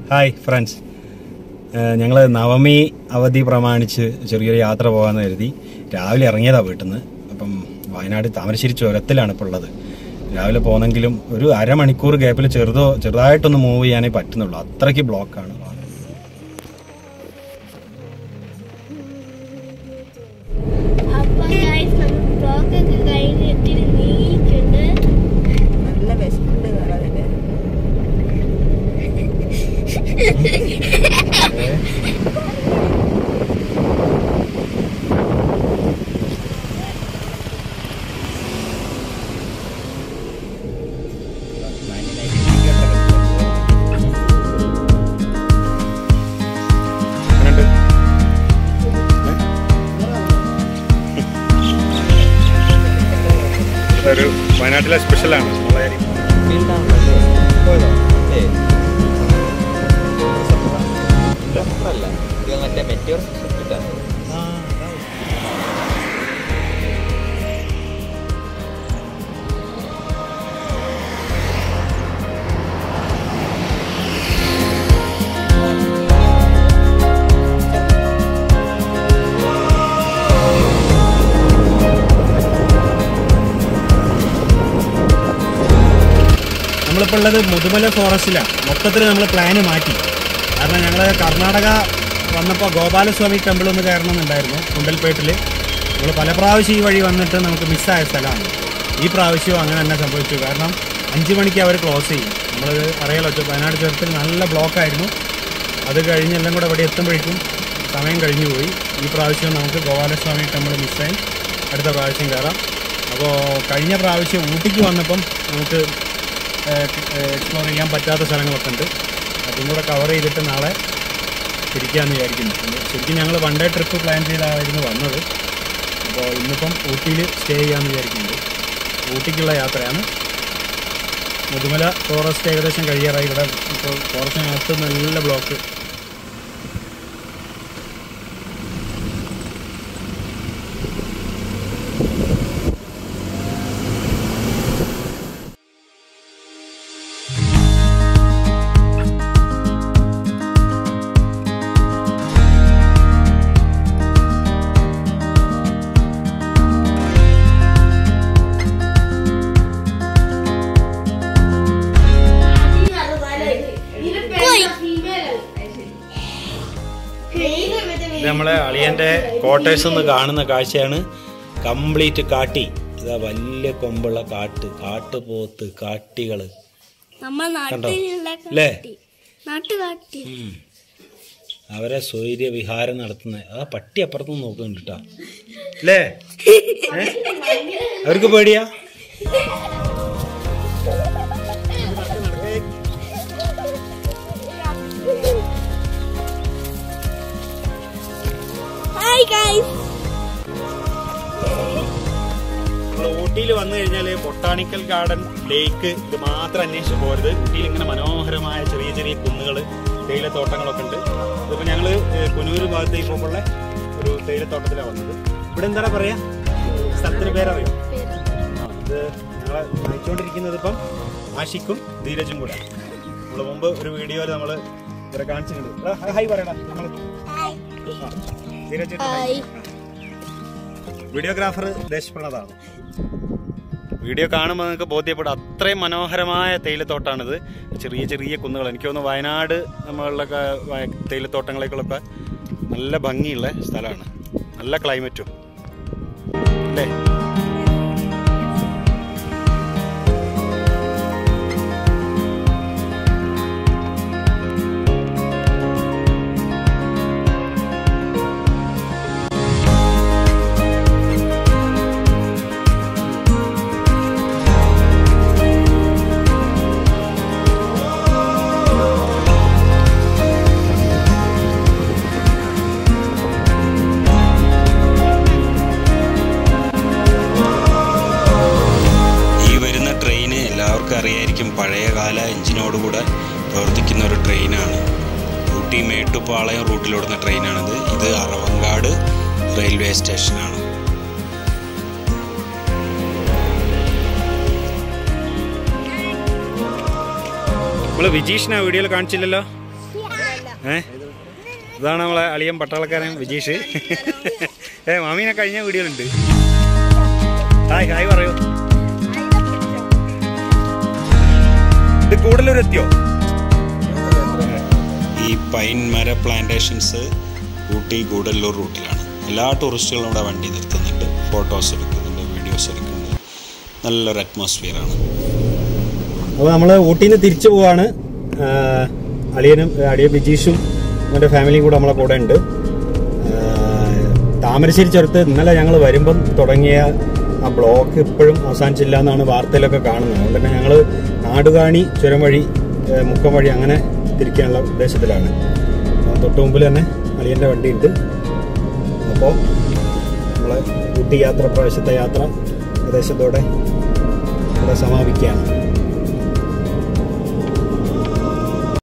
Hi friends ഞങ്ങൾ നവമി അവധി പ്രമാണിച്ച് ചെറിയൊരു യാത്ര പോകാമെന്ന് കരുതി രാവിലെ ഇറങ്ങിയതാ വീട്ടിൽ നിന്ന് അപ്പം വയനാട് താമരശ്ശേരി ചുരത്തിലാണ് ഇപ്പോൾ ഉള്ളത് രാവിലെ പോന്നെങ്കിലും ഒരു അരമണിക്കൂർ ഗ്യാപ്പിൽ ചെറുതോ ചെറുതായിട്ടൊന്ന് മൂവ് ചെയ്യാനേ പറ്റുന്നുള്ളൂ അത്രയ്ക്ക് ബ്ലോക്കാണ് അപ്പൊ guys, നമ്മൾ vlog ഒക്കെ കഴിഞ്ഞിട്ട് നീക്കുണ്ട്. നല്ല വിശപ്പുണ്ട് കാണാതിന് ഒരു വയനാട്ടിലെ സ്പെഷ്യലാണ് മുളയരി മറ്റേ മെറ്റോർ കിട്ടാണ് നമ്മളിപ്പോൾ ഉള്ളത് മുതുമല ഫോറസ്റ്റിലാണ് മൊത്തത്തിൽ നമ്മൾ പ്ലാന് മാറ്റി കാരണം ഞങ്ങൾ കർണാടക വന്നപ്പോൾ ഗോപാലസ്വാമി ടെമ്പിൾ ഒന്ന് കയറണമെന്നുണ്ടായിരുന്നു കുണ്ടൽപേട്ടിൽ നമ്മൾ പല പ്രാവശ്യം ഈ വഴി വന്നിട്ട് നമുക്ക് മിസ്സായ സ്ഥലമാണ് ഈ പ്രാവശ്യവും അങ്ങനെ തന്നെ സംഭവിച്ചു കാരണം അഞ്ച് മണിക്ക് അവർ ക്ലോസ് ചെയ്യും നമ്മൾ അറിയാലോ ചു- വയനാട് ചുരത്തിൽ നല്ല ബ്ലോക്കായിരുന്നു അത് കഴിഞ്ഞ് എല്ലാം കൂടെ ഇവിടെ എത്തുമ്പോഴേക്കും സമയം കഴിഞ്ഞു പോയി ഈ പ്രാവശ്യം നമുക്ക് ഗോപാലസ്വാമി ടെമ്പിൾ മിസ്സായി അടുത്ത പ്രാവശ്യം കയറാം അപ്പോൾ കഴിഞ്ഞ പ്രാവശ്യം ഊട്ടിക്ക് വന്നപ്പം നമുക്ക് എക്സ്പ്ലോർ ചെയ്യാൻ പറ്റാത്ത സ്ഥലങ്ങളൊക്കെ ഉണ്ട് അതും കൂടെ കവർ ചെയ്തിട്ട് നാളെ തിരിക്കാമെന്ന് വിചാരിക്കുന്നു ശരിക്കും ഞങ്ങൾ വൺ ഡേ ട്രിപ്പ് പ്ലാൻ ചെയ്തായിരുന്നു വന്നത് അപ്പോൾ ഇന്നിപ്പം ഊട്ടിയിൽ സ്റ്റേ ചെയ്യാമെന്ന് വിചാരിക്കുന്നുണ്ട് ഊട്ടിക്കുള്ള യാത്രയാണ് മുതുമല ഫോറസ്റ്റ് ഏകദേശം കഴിയാറായി ഇവിടെ ഇപ്പോൾ ഫോറസ്റ്റിനകത്ത് നല്ല ബ്ലോക്ക് ഇത് നമ്മളെ അളിയൻ്റെ ക്വാർട്ടേഴ്സ് നിന്ന് കാണുന്ന കാഴ്ചയാണ് കംപ്ലീറ്റ് കാട്ടി ഇതാ വലിയ കൊമ്പുള്ള കാട്ട് കാട്ടുപോത്ത് കാട്ടികള് നമ്മൾ കണ്ടോ? നാട്ടിലുള്ള അല്ലേ? കാട്ടി നാട്ടുകാട്ടി ഉം. അവരെ സ്വൈര്യ വിഹാരം നടത്തുന്ന ആ പട്ടി അപ്പുറത്തുനിന്ന് നോക്കുന്നുണ്ട് കേട്ടാ അല്ലേ ഏ? അവർക്ക് പേടിയാ ഹായ് ഗൈസ് നമ്മൾ ഊട്ടിയിൽ വന്നു കഴിഞ്ഞാൽ ബൊട്ടാണിക്കൽ ഗാർഡൻ ലേക്ക് ഇത് മാത്രം അന്വേഷിച്ച് പോരുത് ഊട്ടിയിൽ ഇങ്ങനെ മനോഹരമായ ചെറിയ ചെറിയ കുന്നുകൾ തേയിലത്തോട്ടങ്ങളൊക്കെ ഉണ്ട് ഇതിപ്പോൾ ഞങ്ങൾ കുനൂര് ഭാഗത്തേക്ക് പോകുമ്പോഴുള്ള ഒരു തേയിലത്തോട്ടത്തിലാണ് വന്നത് ഇവിടെ എന്താ പറയാ സ്ഥലത്തിന് പേരറിയോ ആ, ഇത് ഞങ്ങളെ നയിച്ചുകൊണ്ടിരിക്കുന്നത് ഇപ്പം ആഷിക്കും ധീരജും കൂടെ നമ്മൾ മുമ്പ് ഒരു വീഡിയോയിൽ നമ്മൾ ഇവരെ കാണിച്ചിട്ടുണ്ട് എടാ, ഹൈ പറയടാ നമ്മൾ ധീരജ് ഹായ് വീഡിയോഗ്രാഫർ ദേശപ്രണതാണ് വീഡിയോ കാണുമ്പോൾ നിങ്ങൾക്ക് ബോധ്യപ്പെടും അത്രയും മനോഹരമായ തേയിലത്തോട്ടാണിത് ചെറിയ ചെറിയ കുന്നുകൾ എനിക്ക് തോന്നുന്നു വയനാട് നമ്മളുടെ തേയിലത്തോട്ടങ്ങളേക്കുള്ളൊക്കെ നല്ല ഭംഗിയുള്ള സ്ഥലമാണ് നല്ല ക്ലൈമറ്റും അല്ലേ ഈ വരുന്ന ട്രെയിന് എല്ലാവർക്കും അറിയായിരിക്കും പഴയകാല എഞ്ചിനോടുകൂടെ പ്രവർത്തിക്കുന്ന ഒരു ട്രെയിനാണ് ഊട്ടി മേട്ടുപ്പാളയം റൂട്ടിലോടുന്ന ട്രെയിനാണിത് ഇത് അറവങ്കാട് റെയിൽവേ സ്റ്റേഷനാണ് നമ്മള് വിജീഷിനെ വീഡിയോയിൽ കാണിച്ചില്ലല്ലോ ഏ ഇതാണ് നമ്മളെ അളിയൻ പട്ടാളക്കാരൻ വിജീഷ് ഏ മാമീനെ കഴിഞ്ഞ വീഡിയോയിലുണ്ട് ഹായ് ഹായ് പറയൂ ഇത് കൂടുതലൊരു എത്തിയോ ഈ പൈൻ മര പ്ലാന്റേഷൻസ് ഊട്ടി ഗൂഡല്ലൂർ റൂട്ടിലാണ് എല്ലാ ടൂറിസ്റ്റുകളും ഇവിടെ വണ്ടി നിർത്തുന്നുണ്ട് ഫോട്ടോസ് എടുക്കുന്നുണ്ട് വീഡിയോസ് എടുക്കുന്നുണ്ട് നല്ലൊരു അറ്റ്മോസ്ഫിയറാണ് അപ്പോൾ നമ്മൾ ഊട്ടിയിൽ നിന്ന് തിരിച്ചു പോവാണ് ആ, അളിയനും അളിയ ബിജീഷും അവൻ്റെ ഫാമിലിയും കൂടെ നമ്മളെ കൂടെ ഉണ്ട് ആ, താമരശ്ശേരി ചുരത്ത് ഇന്നലെ ഞങ്ങൾ വരുമ്പം തുടങ്ങിയ ആ ബ്ലോക്ക് ഇപ്പോഴും അവസാനിച്ചില്ല എന്നാണ് വാർത്തയിലൊക്കെ കാണുന്നത് അതുകൊണ്ട് തന്നെ ഞങ്ങൾ നാടുകാണി ചുരം വഴി ഏ, മുക്കം വഴി അങ്ങനെ തിരിക്കാനുള്ള ഉദ്ദേശത്തിലാണ് ആ, തൊട്ട് മുമ്പിൽ തന്നെ അളിയൻ്റെ വണ്ടിയുണ്ട് അപ്പോൾ നമ്മളെ ഊട്ടി യാത്ര പ്രാവശ്യത്തെ യാത്ര ഏകദേശത്തോടെ ഇവിടെ സമാപിക്കുകയാണ്